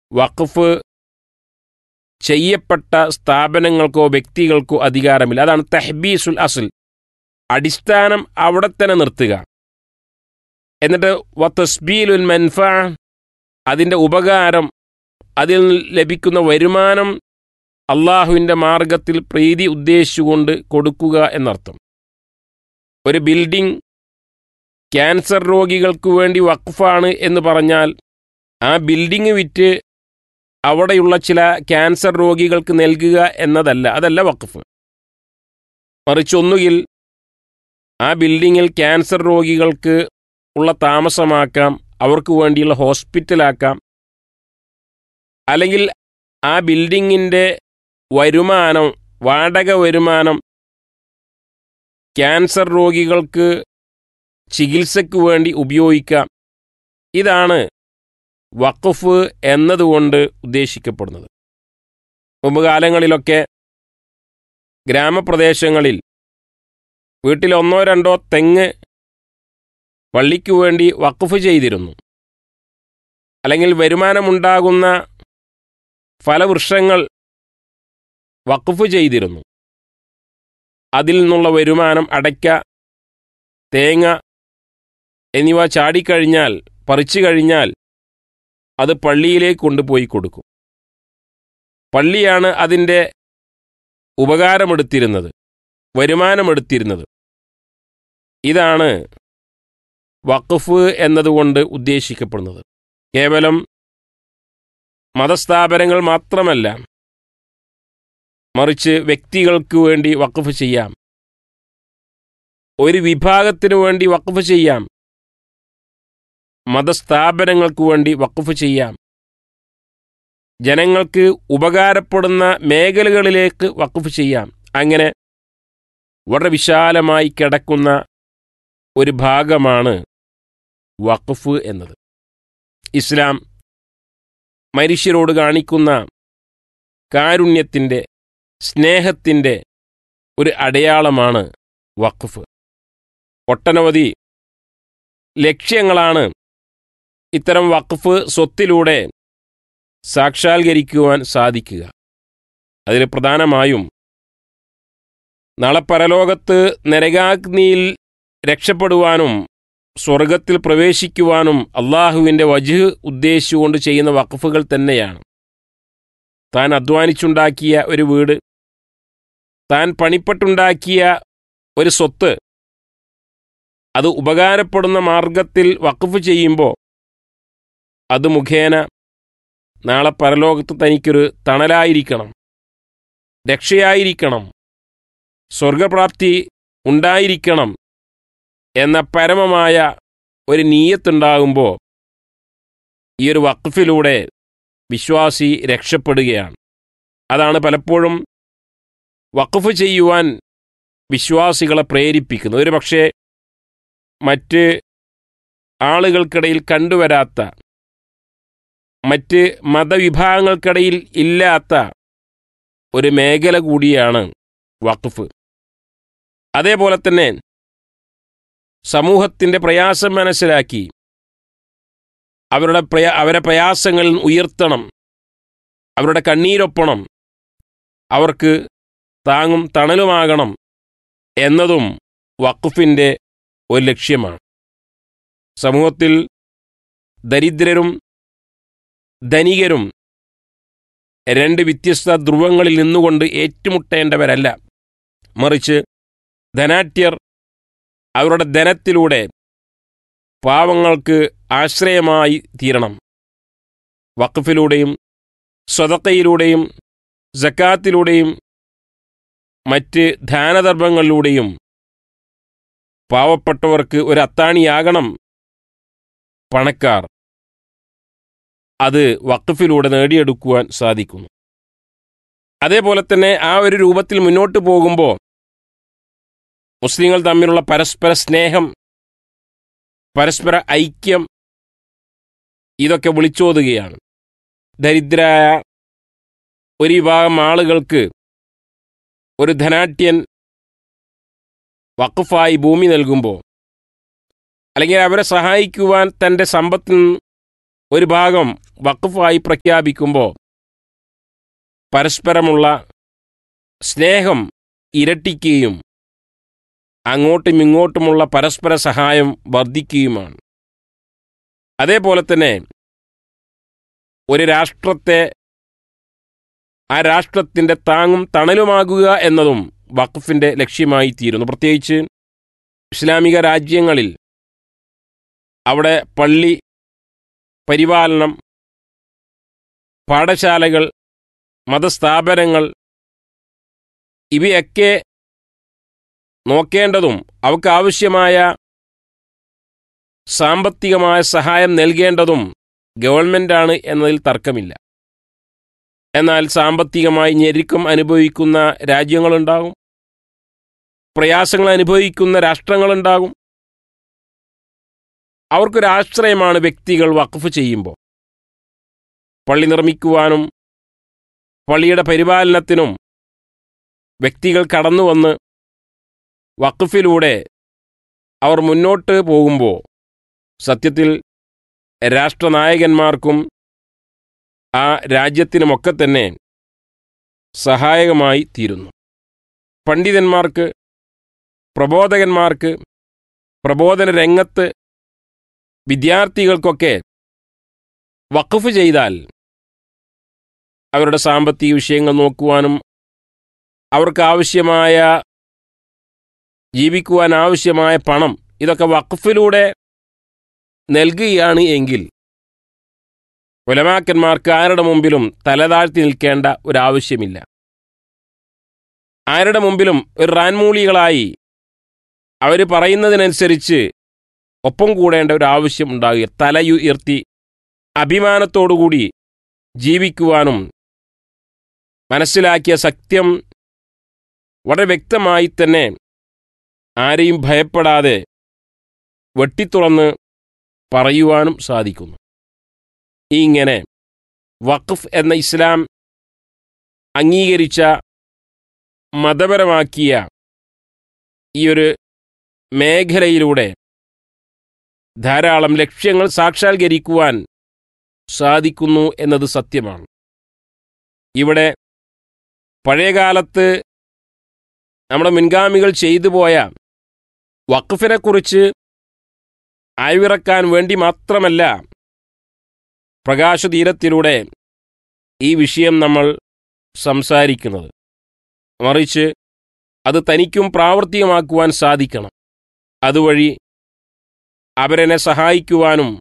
വഖഫ് ചെയ്യപ്പെട്ട സ്ഥാപനങ്ങൾക്കോ വ്യക്തികൾക്കോ അധികാരമില്ല അതാണ് തെഹ്ബീസുൽ അസുൽ അടിസ്ഥാനം അവിടെ തന്നെ നിർത്തുക എന്നിട്ട് വ തസ്ബീലുൽ മൻഫ അതിൻ്റെ ഉപകാരം അതിൽ ലഭിക്കുന്ന വരുമാനം അള്ളാഹുവിൻ്റെ മാർഗത്തിൽ പ്രീതി ഉദ്ദേശിച്ചുകൊണ്ട് കൊടുക്കുക എന്നർത്ഥം ഒരു ബിൽഡിംഗ് ക്യാൻസർ രോഗികൾക്ക് വേണ്ടി വഖഫാണ് എന്ന് പറഞ്ഞാൽ ആ ബിൽഡിംഗ് വിറ്റ് അവിടെയുള്ള ചില ക്യാൻസർ രോഗികൾക്ക് നൽകുക എന്നതല്ല അതല്ല വഖഫ് മറിച്ച് ഒന്നുകിൽ ആ ബിൽഡിങ്ങിൽ ക്യാൻസർ രോഗികൾക്ക് ഉള്ള താമസമാക്കാം അവർക്ക് വേണ്ടിയുള്ള ഹോസ്പിറ്റലാക്കാം അല്ലെങ്കിൽ ആ ബിൽഡിങ്ങിൻ്റെ വരുമാനം വാടക വരുമാനം ക്യാൻസർ രോഗികൾക്ക് ചികിത്സയ്ക്ക് വേണ്ടി ഉപയോഗിക്കാം ഇതാണ് വഖഫ് എന്നതുകൊണ്ട് ഉദ്ദേശിക്കപ്പെടുന്നത് മുമ്പ് കാലങ്ങളിലൊക്കെ ഗ്രാമപ്രദേശങ്ങളിൽ വീട്ടിൽ ഒന്നോ രണ്ടോ തെങ്ങ് പള്ളിക്കു വേണ്ടി വഖഫ് ചെയ്തിരുന്നു അല്ലെങ്കിൽ വരുമാനമുണ്ടാകുന്ന ഫലവൃക്ഷങ്ങൾ വഖഫ് ചെയ്തിരുന്നു അതിൽ നിന്നുള്ള വരുമാനം അടയ്ക്ക തേങ്ങ എന്നിവ ചാടിക്കഴിഞ്ഞാൽ പറിച്ചു കഴിഞ്ഞാൽ അത് പള്ളിയിലേക്ക് കൊണ്ടുപോയി കൊടുക്കും പള്ളിയാണ് അതിൻ്റെ ഉപകാരമെടുത്തിരുന്നത് വരുമാനമെടുത്തിരുന്നത് ഇതാണ് വഖഫ് എന്നതുകൊണ്ട് ഉദ്ദേശിക്കപ്പെടുന്നത് കേവലം മതസ്ഥാപനങ്ങൾ മാത്രമല്ല മറിച്ച് വ്യക്തികൾക്ക് വേണ്ടി വഖഫ് ചെയ്യാം ഒരു വിഭാഗത്തിനു വേണ്ടി വഖഫ് ചെയ്യാം മതസ്ഥാപനങ്ങൾക്ക് വേണ്ടി വഖഫ് ചെയ്യാം ജനങ്ങൾക്ക് ഉപകാരപ്പെടുന്ന മേഖലകളിലേക്ക് വഖഫ് ചെയ്യാം അങ്ങനെ വളരെ വിശാലമായി കിടക്കുന്ന ഒരു ഭാഗമാണ് വഖഫ് എന്നത് ഇസ്ലാം മനുഷ്യരോട് കാണിക്കുന്ന കാരുണ്യത്തിൻ്റെ സ്നേഹത്തിൻ്റെ ഒരു അടയാളമാണ് വഖഫ് ഒട്ടനവധി ലക്ഷ്യങ്ങളാണ് ഇത്തരം വഖഫ് സ്വത്തിലൂടെ സാക്ഷാത്കരിക്കുവാൻ സാധിക്കുക അതിൽ പ്രധാനമായും നാളെ പരലോകത്ത് നരകാഗ്നിയിൽ രക്ഷപ്പെടുവാനും സ്വർഗത്തിൽ പ്രവേശിക്കുവാനും അള്ളാഹുവിൻ്റെ വജ് ഉദ്ദേശിച്ചുകൊണ്ട് ചെയ്യുന്ന വഖഫുകൾ തന്നെയാണ് താൻ അധ്വാനിച്ചുണ്ടാക്കിയ ഒരു വീട് താൻ പണിപ്പെട്ടുണ്ടാക്കിയ ഒരു സ്വത്ത് അത് ഉപകാരപ്പെടുന്ന മാർഗത്തിൽ വഖഫ് ചെയ്യുമ്പോൾ അത് മുഖേന നാളെ പരലോകത്ത് തനിക്കൊരു തണലായിരിക്കണം രക്ഷയായിരിക്കണം സ്വർഗപ്രാപ്തി ഉണ്ടായിരിക്കണം എന്ന പരമമായ ഒരു നീയത്തുണ്ടാകുമ്പോൾ ഈ ഒരു വഖഫിലൂടെ വിശ്വാസി രക്ഷപ്പെടുകയാണ് അതാണ് പലപ്പോഴും വഖഫ് ചെയ്യുവാൻ വിശ്വാസികളെ പ്രേരിപ്പിക്കുന്നത് ഒരു പക്ഷേ മറ്റ് ആളുകൾക്കിടയിൽ കണ്ടുവരാത്ത മറ്റ് മതവിഭാഗങ്ങൾക്കിടയിൽ ഇല്ലാത്ത ഒരു മേഖല കൂടിയാണ് വഖഫ് അതേപോലെ തന്നെ സമൂഹത്തിൻ്റെ പ്രയാസം മനസ്സിലാക്കി അവരുടെ പ്രയാ അവരെ പ്രയാസങ്ങളിൽ ഉയർത്തണം അവരുടെ കണ്ണീരൊപ്പണം അവർക്ക് താങ്ങും തണലുമാകണം എന്നതും വഖഫിൻ്റെ ഒരു ലക്ഷ്യമാണ് സമൂഹത്തിൽ ദരിദ്രരും ധനികരും രണ്ട് വ്യത്യസ്ത ധ്രുവങ്ങളിൽ നിന്നുകൊണ്ട് ഏറ്റുമുട്ടേണ്ടവരല്ല മറിച്ച് ധനാട്യർ അവരുടെ ധനത്തിലൂടെ പാവങ്ങൾക്ക് ആശ്രയമായി തീരണം വഖഫിലൂടെയും സ്വതക്കയിലൂടെയും ജക്കാത്തിലൂടെയും മറ്റ് ദാനധർമ്മങ്ങളിലൂടെയും പാവപ്പെട്ടവർക്ക് ഒരു അത്താണിയാകണം പണക്കാർ അത് വഖഫിലൂടെ നേടിയെടുക്കുവാൻ സാധിക്കുന്നു അതേപോലെ തന്നെ ആ ഒരു രൂപത്തിൽ മുന്നോട്ട് പോകുമ്പോൾ മുസ്ലിങ്ങൾ തമ്മിലുള്ള പരസ്പര സ്നേഹം പരസ്പര ഐക്യം ഇതൊക്കെ വിളിച്ചോതുകയാണ് ദരിദ്രായ ഒരു വിഭാഗം ആളുകൾക്ക് ഒരു ധനാട്യൻ വഖഫായി ഭൂമി നൽകുമ്പോൾ അല്ലെങ്കിൽ അവരെ സഹായിക്കുവാൻ തൻ്റെ സമ്പത്തിൽ നിന്ന് ഒരു ഭാഗം വഖഫായി പ്രഖ്യാപിക്കുമ്പോൾ പരസ്പരമുള്ള സ്നേഹം ഇരട്ടിക്കുകയും അങ്ങോട്ടും ഇങ്ങോട്ടുമുള്ള പരസ്പര സഹായം വർദ്ധിക്കുകയുമാണ് അതേപോലെ തന്നെ ഒരു രാഷ്ട്രത്തെ ആ രാഷ്ട്രത്തിൻ്റെ താങ്ങും തണലുമാകുക എന്നതും വഖഫിൻ്റെ ലക്ഷ്യമായി തീരുന്നു പ്രത്യേകിച്ച് ഇസ്ലാമിക രാജ്യങ്ങളിൽ അവിടെ പള്ളി പരിപാലനം പാഠശാലകൾ മതസ്ഥാപനങ്ങൾ ഇവയൊക്കെ നോക്കേണ്ടതും അവർക്ക് ആവശ്യമായ സാമ്പത്തികമായ സഹായം നൽകേണ്ടതും ഗവൺമെൻറ്റാണ് എന്നതിൽ തർക്കമില്ല എന്നാൽ സാമ്പത്തികമായി ഞെരുക്കം അനുഭവിക്കുന്ന രാജ്യങ്ങളുണ്ടാകും പ്രയാസങ്ങൾ അനുഭവിക്കുന്ന രാഷ്ട്രങ്ങളുണ്ടാകും അവർക്കൊരാശ്രയമാണ് വ്യക്തികൾ വഖഫ് ചെയ്യുമ്പോൾ പള്ളി നിർമ്മിക്കുവാനും പള്ളിയുടെ പരിപാലനത്തിനും വ്യക്തികൾ കടന്നു വന്ന് വഖഫിലൂടെ അവർ മുന്നോട്ട് പോകുമ്പോൾ സത്യത്തിൽ രാഷ്ട്രനായകന്മാർക്കും ആ രാജ്യത്തിനുമൊക്കെ തന്നെ സഹായകമായി തീരുന്നു പണ്ഡിതന്മാർക്ക് പ്രബോധകന്മാർക്ക് പ്രബോധന രംഗത്ത് വിദ്യാർത്ഥികൾക്കൊക്കെ വഖഫ് ചെയ്താൽ അവരുടെ സാമ്പത്തിക വിഷയങ്ങൾ നോക്കുവാനും അവർക്ക് ആവശ്യമായ ജീവിക്കുവാൻ ആവശ്യമായ പണം ഇതൊക്കെ വഖഫിലൂടെ നൽകുകയാണ് എങ്കിൽ ഉലമാക്കന്മാർക്ക് ആരുടെ മുമ്പിലും തലതാഴ്ത്തി നിൽക്കേണ്ട ഒരാവശ്യമില്ല ആരുടെ മുമ്പിലും ഒരു റാൻമൂളികളായി അവർ പറയുന്നതിനനുസരിച്ച് ഒപ്പം കൂടേണ്ട ഒരു ആവശ്യം ഉണ്ടാകുക തലയുയർത്തി അഭിമാനത്തോടുകൂടി ജീവിക്കുവാനും മനസ്സിലാക്കിയ സത്യം വളരെ വ്യക്തമായി തന്നെ ആരെയും ഭയപ്പെടാതെ വെട്ടിത്തുറന്ന് പറയുവാനും സാധിക്കുന്നു ഇങ്ങനെ വഖഫ് എന്ന ഇസ്ലാം അംഗീകരിച്ച മതപരമാക്കിയ ഈ ഒരു മേഖലയിലൂടെ ധാരാളം ലക്ഷ്യങ്ങൾ സാക്ഷാത്കരിക്കുവാൻ സാധിക്കുന്നു എന്നത് സത്യമാണ് ഇവിടെ പഴയകാലത്ത് നമ്മുടെ മുൻഗാമികൾ ചെയ്തു പോയ വഖഫിനെക്കുറിച്ച് അയവിറക്കാൻ വേണ്ടി മാത്രമല്ല പ്രകാശതീരത്തിലൂടെ ഈ വിഷയം നമ്മൾ സംസാരിക്കുന്നത് മറിച്ച് അത് തനിക്കും പ്രാവർത്തികമാക്കുവാൻ സാധിക്കണം അതുവഴി അവരെന്നെ സഹായിക്കുവാനും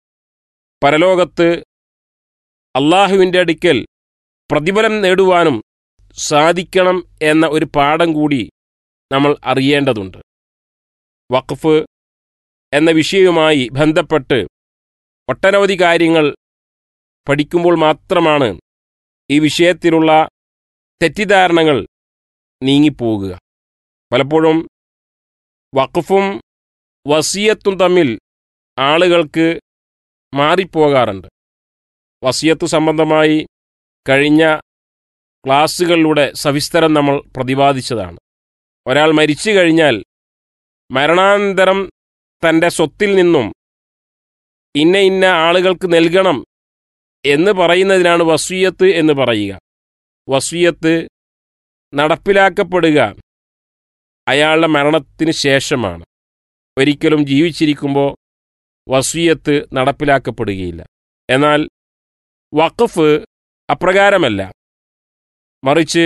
പരലോകത്ത് അള്ളാഹുവിൻ്റെ അടുക്കൽ പ്രതിഫലം നേടുവാനും സാധിക്കണം എന്ന ഒരു പാഠം കൂടി നമ്മൾ അറിയേണ്ടതുണ്ട് വഖഫ് എന്ന വിഷയവുമായി ബന്ധപ്പെട്ട് ഒട്ടനവധി കാര്യങ്ങൾ പഠിക്കുമ്പോൾ മാത്രമാണ് ഈ വിഷയത്തിലുള്ള തെറ്റിദ്ധാരണകൾ നീങ്ങിപ്പോകുക പലപ്പോഴും വഖഫും വസിയത്തും തമ്മിൽ ആളുകൾക്ക് മാറിപ്പോകാറുണ്ട് വസിയത്ത് സംബന്ധമായി കഴിഞ്ഞ ക്ലാസ്സുകളിലൂടെ സവിസ്തരം നമ്മൾ പ്രതിപാദിച്ചതാണ് ഒരാൾ മരിച്ചു കഴിഞ്ഞാൽ മരണാനന്തരം തൻ്റെ സ്വത്തിൽ നിന്നും ഇന്ന ഇന്ന ആളുകൾക്ക് നൽകണം എന്ന് പറയുന്നതിനാണ് വസീയത്ത് എന്ന് പറയുക വസീയത്ത് നടപ്പിലാക്കപ്പെടുക അയാളുടെ മരണത്തിന് ശേഷമാണ് ഒരിക്കലും ജീവിച്ചിരിക്കുമ്പോൾ വസീയത്ത് നടപ്പിലാക്കപ്പെടുകയില്ല എന്നാൽ വഖഫ് അപ്രകാരമല്ല മറിച്ച്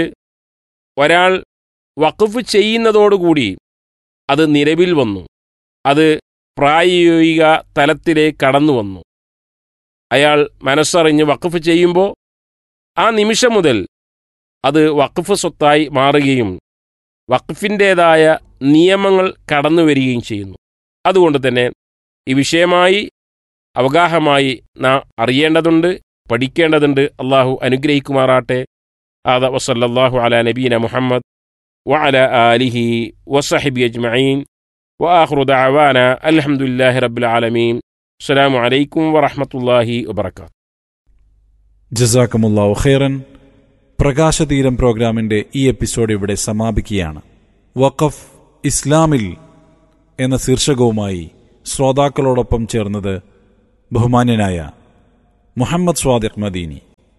ഒരാൾ വഖഫ് ചെയ്യുന്നതോടുകൂടി അത് നിലവിൽ വന്നു അത് പ്രായോഗിക തലത്തിലേക്ക് കടന്നു വന്നു അയാൾ മനസ്സറിഞ്ഞ് വഖഫ് ചെയ്യുമ്പോൾ ആ നിമിഷം മുതൽ അത് വഖഫ് സ്വത്തായി മാറുകയും വഖഫിൻ്റേതായ നിയമങ്ങൾ കടന്നു വരികയും ചെയ്യുന്നു അതുകൊണ്ട് തന്നെ ഈ വിഷയമായി അവഗാഹമായി നാം അറിയേണ്ടതുണ്ട് പഠിക്കേണ്ടതുണ്ട് അള്ളാഹു അനുഗ്രഹിക്കുമാറാട്ടെ ആദ വസല്ലാഹു അല നബീന മുഹമ്മദ് وعلى آله وصحبه أجمعين وآخر دعوانا الحمد لله رب العالمين السلام عليكم ورحمة الله وبركاته ജസാക്കമുല്ലാഹു ഖൈറൻ പ്രകാശതീരം പ്രോഗ്രാമിന്റെ ഈ എപ്പിസോഡ് ഇവിടെ സമാപിക്കുകയാണ് വഖഫ് ഇസ്ലാമിൽ എന്ന ശീർഷകവുമായി ശ്രോതാക്കളോടൊപ്പം ചേർന്നത് ബഹുമാന്യനായ മുഹമ്മദ് സ്വാദിഖ് മദീനി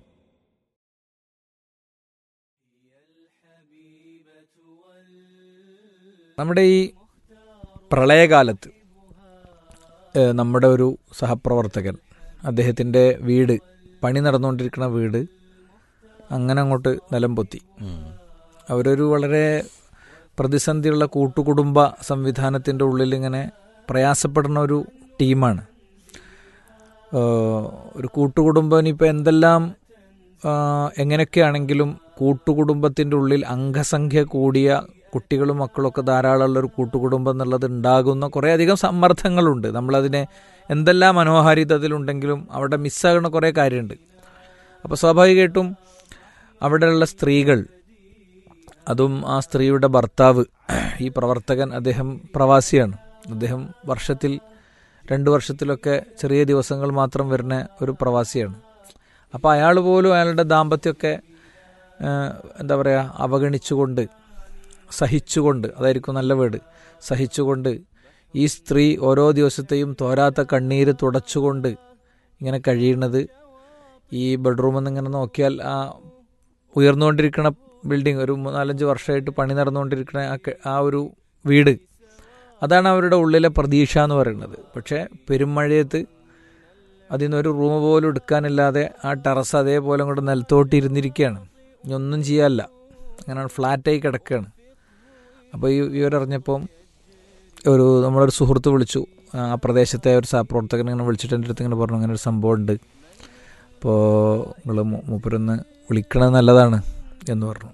നമ്മുടെ ഈ പ്രളയകാലത്ത് ഏഹ്, നമ്മുടെ ഒരു സഹപ്രവർത്തകൻ അദ്ദേഹത്തിൻ്റെ വീട് പണി നടന്നുകൊണ്ടിരിക്കുന്ന വീട് അങ്ങനെ അങ്ങോട്ട് നിലം പൊത്തി അവരൊരു വളരെ പ്രതിസന്ധിയുള്ള കൂട്ടുകുടുംബ സംവിധാനത്തിൻ്റെ ഉള്ളിൽ ഇങ്ങനെ പ്രയാസപ്പെടുന്ന ഒരു ടീമാണ് ഏഹ്, ഒരു കൂട്ടുകുടുംബം ഇനിയിപ്പോൾ എന്തെല്ലാം ആഹ്, എങ്ങനെയൊക്കെയാണെങ്കിലും കൂട്ടുകുടുംബത്തിൻ്റെ ഉള്ളിൽ അംഗസംഖ്യ കൂടിയ കുട്ടികളും മക്കളൊക്കെ ധാരാളമുള്ള ഒരു കൂട്ടുകുടുംബം എന്നുള്ളത് ഉണ്ടാകുന്ന കുറേയധികം സമ്മർദ്ദങ്ങളുണ്ട് നമ്മളതിനെ എന്തെല്ലാം മനോഹാരിത അതിലുണ്ടെങ്കിലും അവിടെ മിസ്സാകുന്ന കുറേ കാര്യമുണ്ട് അപ്പോൾ സ്വാഭാവികമായിട്ടും അവിടെയുള്ള സ്ത്രീകൾ അതും ആ സ്ത്രീയുടെ ഭർത്താവ് ഈ പ്രവർത്തകൻ അദ്ദേഹം പ്രവാസിയാണ് അദ്ദേഹം വർഷത്തിൽ രണ്ട് വർഷത്തിലൊക്കെ ചെറിയ ദിവസങ്ങൾ മാത്രം വരുന്ന ഒരു പ്രവാസിയാണ് അപ്പോൾ അയാൾ പോലും അയാളുടെ ദാമ്പത്യമൊക്കെ ആ, എന്താ പറയുക അവഗണിച്ചുകൊണ്ട് സഹിച്ചുകൊണ്ട് അതായിരിക്കും നല്ല വേർഡ് സഹിച്ചുകൊണ്ട് ഈ സ്ത്രീ ഓരോ ദിവസത്തെയും തോരാത്ത കണ്ണീര് തുടച്ചുകൊണ്ട് ഇങ്ങനെ കഴിയുന്നത് ഈ ബെഡ്റൂമിൽ നിന്ന് ഇങ്ങനെ നോക്കിയാൽ ആ ഉയർന്നുകൊണ്ടിരിക്കുന്ന ബിൽഡിംഗ് ഒരു നാലഞ്ച് വർഷമായിട്ട് പണി നടന്നുകൊണ്ടിരിക്കുന്ന ആ ക- ആ ഒരു വീട് അതാണ് അവരുടെ ഉള്ളിലെ പ്രതീക്ഷ എന്ന് പറയുന്നത് പക്ഷേ പെരുമഴയത്ത് അതിൽ നിന്ന് ഒരു റൂം പോലും എടുക്കാനില്ലാതെ ആ ടെറസ് അതേപോലെ അങ്ങോട്ട് നിലത്തോട്ട് ഇരുന്നിരിക്കുകയാണ് ഇനി ഒന്നും ചെയ്യാനല്ല അങ്ങനെ ഫ്ലാറ്റായി കിടക്കുകയാണ് അപ്പോൾ ഈ വിവരറിഞ്ഞപ്പം ഒരു നമ്മളൊരു സുഹൃത്ത് വിളിച്ചു ആ പ്രദേശത്തെ ഒരു സഹപ്രവർത്തകൻ ഇങ്ങനെ വിളിച്ചിട്ട് എൻ്റെ അടുത്ത് ഇങ്ങനെ പറഞ്ഞു അങ്ങനെ ഒരു സംഭവം ഉണ്ട് അപ്പോൾ നിങ്ങൾ മൂപ്പരൊന്ന് വിളിക്കണത് നല്ലതാണ് എന്ന് പറഞ്ഞു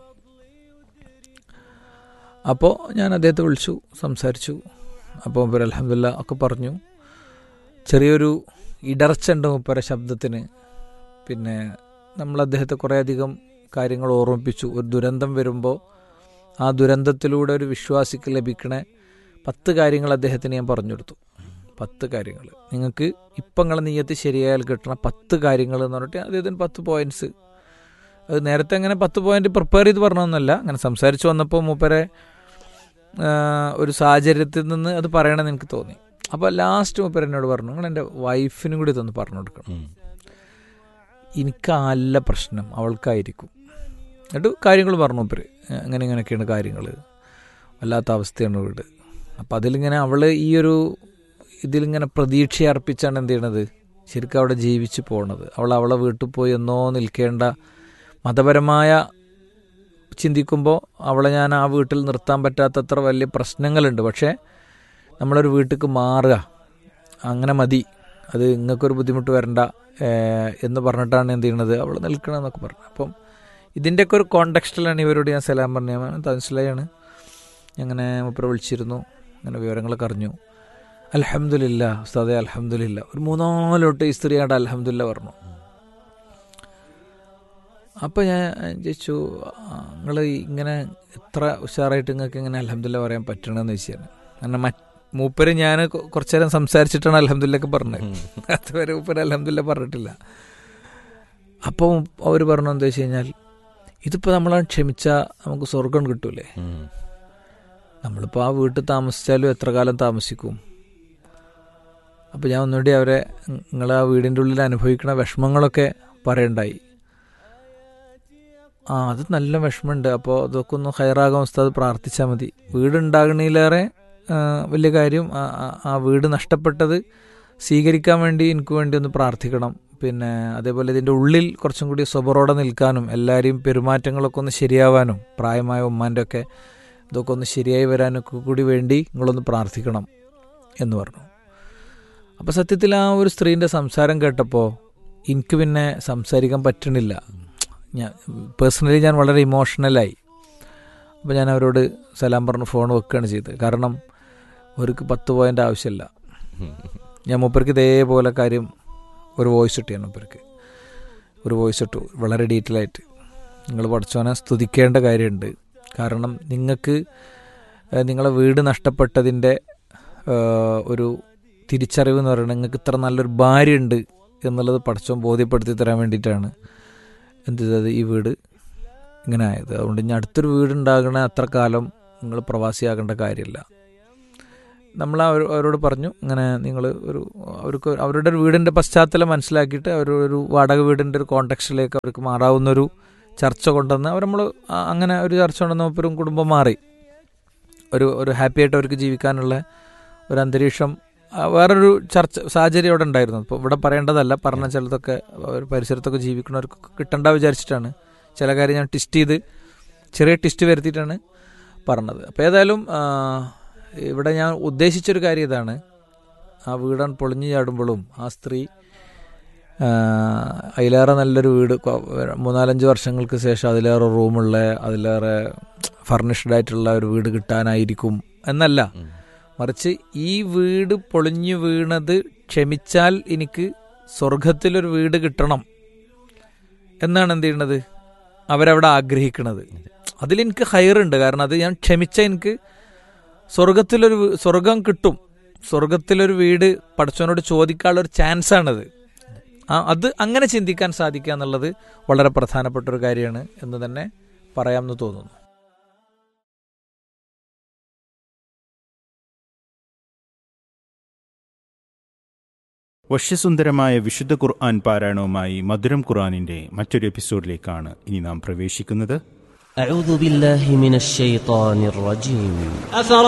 അപ്പോൾ ഞാൻ അദ്ദേഹത്തെ വിളിച്ചു സംസാരിച്ചു അപ്പോൾ മൂപ്പര് അലഹമില്ല ഒക്കെ പറഞ്ഞു ചെറിയൊരു ഇടർച്ച ഉണ്ട് മൂപ്പര ശബ്ദത്തിന് പിന്നെ നമ്മൾ അദ്ദേഹത്തെ കുറേയധികം കാര്യങ്ങൾ ഓർമ്മിപ്പിച്ചു ഒരു ദുരന്തം വരുമ്പോൾ ആ ദുരന്തത്തിലൂടെ ഒരു വിശ്വാസിക്ക് ലഭിക്കണ പത്ത് കാര്യങ്ങൾ അദ്ദേഹത്തിന് ഞാൻ പറഞ്ഞു കൊടുത്തു പത്ത് കാര്യങ്ങൾ നിങ്ങൾക്ക് ഇപ്പം നിങ്ങളെ നീയത്ത് ശരിയായാൽ കിട്ടണ പത്ത് കാര്യങ്ങൾ എന്ന് പറഞ്ഞിട്ട് അദ്ദേഹത്തിന് പത്ത് പോയിന്റ്സ് അത് നേരത്തെ അങ്ങനെ പത്ത് പോയിന്റ് പ്രിപ്പയർ ചെയ്ത് പറഞ്ഞൊന്നുമല്ല അങ്ങനെ സംസാരിച്ച് വന്നപ്പോൾ മൂപ്പരെ ആ, ഒരു സാഹചര്യത്തിൽ നിന്ന് അത് പറയണമെന്ന് എനിക്ക് തോന്നി അപ്പോൾ ലാസ്റ്റ് മൂപ്പർ എന്നോട് പറഞ്ഞു നിങ്ങൾ എൻ്റെ വൈഫിനും കൂടി ഇതൊന്ന് പറഞ്ഞു കൊടുക്കണം എനിക്കല്ല പ്രശ്നം അവൾക്കായിരിക്കും എന്നിട്ട് കാര്യങ്ങൾ പറഞ്ഞു മൂപ്പര് അങ്ങനെ ഇങ്ങനെയൊക്കെയാണ് കാര്യങ്ങൾ വല്ലാത്ത അവസ്ഥയാണ് വീട് അപ്പം അതിലിങ്ങനെ അവൾ ഈ ഒരു ഇതിലിങ്ങനെ പ്രതീക്ഷ അർപ്പിച്ചാണ് എന്ത് ചെയ്യണത് ശരിക്കും അവിടെ ജീവിച്ച് പോണത് അവൾ അവളെ വീട്ടിൽ പോയി എന്നോ നിൽക്കേണ്ട മതപരമായ ചിന്തിക്കുമ്പോൾ അവളെ ഞാൻ ആ വീട്ടിൽ നിർത്താൻ പറ്റാത്തത്ര വലിയ പ്രശ്നങ്ങളുണ്ട് പക്ഷേ നമ്മളൊരു വീട്ടിലേക്ക് മാറുക അങ്ങനെ മതി അത് നിങ്ങൾക്കൊരു ബുദ്ധിമുട്ട് വരണ്ട ഏഹ്, എന്ന് പറഞ്ഞിട്ടാണ് എന്ത് ചെയ്യണത് അവൾ നിൽക്കണമെന്നൊക്കെ പറഞ്ഞു അപ്പം ഇതിൻ്റെയൊക്കെ ഒരു കോണ്ടക്സ്റ്റിലാണ് ഇവരോട് ഞാൻ സലാം പറഞ്ഞു ഞാൻ തൻസിലായാണ് അങ്ങനെ മുപ്പര വിളിച്ചിരുന്നു അങ്ങനെ വിവരങ്ങളൊക്കെ അറിഞ്ഞു അലഹമില്ല ഉസ്താദെ അലഹമില്ല ഒരു മൂന്നാലോട്ട് ഈ സ്ത്രീയാണ്ട് അലഹമില്ല പറഞ്ഞു അപ്പോൾ ഞാൻ ചോദിച്ചു നിങ്ങൾ ഇങ്ങനെ എത്ര ഉഷാറായിട്ട് നിങ്ങൾക്ക് ഇങ്ങനെ അലഹമില്ല പറയാൻ പറ്റണമെന്ന് ചോദിച്ചാണ് കാരണം മറ്റ് മൂപ്പര് ഞാൻ കൊ- കുറച്ച് നേരം സംസാരിച്ചിട്ടാണ് അലഹമില്ലൊക്കെ പറഞ്ഞത് അതുവരെ മൂപ്പര് അലഹമില്ല പറഞ്ഞിട്ടില്ല അപ്പോൾ അവർ പറഞ്ഞു എന്താ വെച്ച് കഴിഞ്ഞാൽ ഇതിപ്പോൾ നമ്മൾ ക്ഷമിച്ചാൽ നമുക്ക് സ്വർഗം കിട്ടൂലേ നമ്മളിപ്പോൾ ആ വീട്ടിൽ താമസിച്ചാലും എത്ര കാലം താമസിക്കും അപ്പോൾ ഞാൻ ഒന്നുകൂടി അവരെ നിങ്ങൾ ആ വീടിൻ്റെ ഉള്ളിൽ അനുഭവിക്കുന്ന വിഷമങ്ങളൊക്കെ പറയണ്ടായി ആ അത് നല്ല വിഷമമുണ്ട് അപ്പോൾ അതൊക്കെ ഒന്ന് ഹയറാകാൻ ഉസ്താദ് പ്രാർത്ഥിച്ചാൽ മതി വീടുണ്ടാകണേലേറെ ആ, വലിയ കാര്യം ആ- ആ- ആ വീട് നഷ്ടപ്പെട്ടത് സ്വീകരിക്കാൻ വേണ്ടി എനിക്ക് വേണ്ടി ഒന്ന് പ്രാർത്ഥിക്കണം പിന്നെ അതേപോലെ ഇതിൻ്റെ ഉള്ളിൽ കുറച്ചും കൂടി സ്വബറോടെ നിൽക്കാനും എല്ലാവരെയും പെരുമാറ്റങ്ങളൊക്കെ ഒന്ന് ശരിയാവാനും പ്രായമായ ഉമ്മാൻ്റെ ഒക്കെ ഇതൊക്കെ ഒന്ന് ശരിയായി വരാനൊക്കെ കൂടി വേണ്ടി നിങ്ങളൊന്ന് പ്രാർത്ഥിക്കണം എന്ന് പറഞ്ഞു അപ്പോൾ സത്യത്തിൽ ആ ഒരു സ്ത്രീൻ്റെ സംസാരം കേട്ടപ്പോൾ എനിക്ക് പിന്നെ സംസാരിക്കാൻ പറ്റണില്ല ഞാൻ പേഴ്സണലി ഞാൻ വളരെ ഇമോഷണലായി അപ്പോൾ ഞാൻ അവരോട് സലാം പറഞ്ഞ് ഫോൺ വെക്കുകയാണ് ചെയ്തത് കാരണം അവർക്ക് പത്ത് പോയിൻ്റ് ആവശ്യമില്ല ഞാൻ മൂപ്പർക്ക് ഇതേപോലെ കാര്യം ഒരു വോയിസ് ഇട്ടു ഞാൻ മൂപ്പർക്ക് ഒരു വോയിസ് ഇട്ടു വളരെ ഡീറ്റെയിൽ ആയിട്ട് നിങ്ങൾ പഠിച്ചോനെ സ്തുതിക്കേണ്ട കാര്യമുണ്ട് കാരണം നിങ്ങൾക്ക് ഏഹ്, നിങ്ങളെ വീട് നഷ്ടപ്പെട്ടതിൻ്റെ ഏഹ്, ഒരു തിരിച്ചറിവ് എന്ന് പറയുന്നത് നിങ്ങൾക്ക് ഇത്ര നല്ലൊരു ഭാര്യ ഉണ്ട് എന്നുള്ളത് പഠിച്ചോൻ ബോധ്യപ്പെടുത്തി തരാൻ വേണ്ടിയിട്ടാണ് എന്ത് ചെയ്തത് ഈ വീട് ഇങ്ങനെ ആയത് അതുകൊണ്ട് ഇനി അടുത്തൊരു വീടുണ്ടാകണ അത്ര കാലം നിങ്ങൾ പ്രവാസിയാകേണ്ട കാര്യമില്ല നമ്മൾ അവർ അവരോട് പറഞ്ഞു ഇങ്ങനെ നിങ്ങൾ ഒരു അവർക്ക് അവരുടെ ഒരു വീടിൻ്റെ പശ്ചാത്തലം മനസ്സിലാക്കിയിട്ട് അവർ ഒരു വാടക വീടിൻ്റെ ഒരു കോണ്ടക്സ്റ്റിലേക്ക് അവർക്ക് മാറാവുന്ന ഒരു ചർച്ച കൊണ്ടുവന്ന് അവർ നമ്മൾ അങ്ങനെ ഒരു ചർച്ച കൊണ്ടുവന്ന് ഒരു കുടുംബം മാറി ഒരു ഒരു ഹാപ്പി ആയിട്ട് അവർക്ക് ജീവിക്കാനുള്ള ഒരു അന്തരീക്ഷം ആ, വേറൊരു ചർച്ച സാഹചര്യം അവിടെ ഉണ്ടായിരുന്നു ഇപ്പോൾ ഇവിടെ പറയേണ്ടതല്ല പറഞ്ഞ ചിലതൊക്കെ ഒരു പരിസരത്തൊക്കെ ജീവിക്കുന്നവർക്ക് കിട്ടണ്ട വിചാരിച്ചിട്ടാണ് ചില കാര്യം ഞാൻ ടിസ്റ്റ് ചെയ്ത് ചെറിയ ടിസ്റ്റ് വരുത്തിയിട്ടാണ് പറഞ്ഞത് അപ്പോൾ ഏതായാലും ആ, ഇവിടെ ഞാൻ ഉദ്ദേശിച്ചൊരു കാര്യം ഇതാണ് ആ വീടാൻ പൊളിഞ്ഞു ചാടുമ്പോഴും ആ സ്ത്രീ ആ, അതിലേറെ നല്ലൊരു വീട് കൊ- മൂന്നാലഞ്ച് വർഷങ്ങൾക്ക് ശേഷം അതിലേറെ റൂമുള്ള അതിലേറെ ഫർണിഷ്ഡ് ആയിട്ടുള്ള ഒരു വീട് കിട്ടാനായിരിക്കും എന്നല്ല മറിച്ച് ഈ വീട് പൊളിഞ്ഞു വീണത് ക്ഷമിച്ചാൽ എനിക്ക് സ്വർഗത്തിലൊരു വീട് കിട്ടണം എന്നാണ് എന്ത് ചെയ്യണത് അവരവിടെ ആഗ്രഹിക്കുന്നത് അതിലെനിക്ക് ഹയറുണ്ട് കാരണം അത് ഞാൻ ക്ഷമിച്ച എനിക്ക് സ്വർഗത്തിലൊരു വീ- സ്വർഗം കിട്ടും സ്വർഗത്തിലൊരു വീട് പഠിച്ചവനോട് ചോദിക്കാനുള്ള ഒരു ചാൻസ് ആണത് ആ അത് അങ്ങനെ ചിന്തിക്കാൻ സാധിക്കുക എന്നുള്ളത് വളരെ പ്രധാനപ്പെട്ട ഒരു കാര്യമാണ് എന്ന് തന്നെ പറയാമെന്ന് തോന്നുന്നു വശ്യസുന്ദരമായ വിശുദ്ധ ഖുർആൻ പാരായണവുമായി മധുരം ഖുർആനിന്റെ മറ്റൊരു എപ്പിസോഡിലേക്കാണ് ഇനി നാം പ്രവേശിക്കുന്നത് أعوذ بالله من الشيطان الرجيم أفرأيت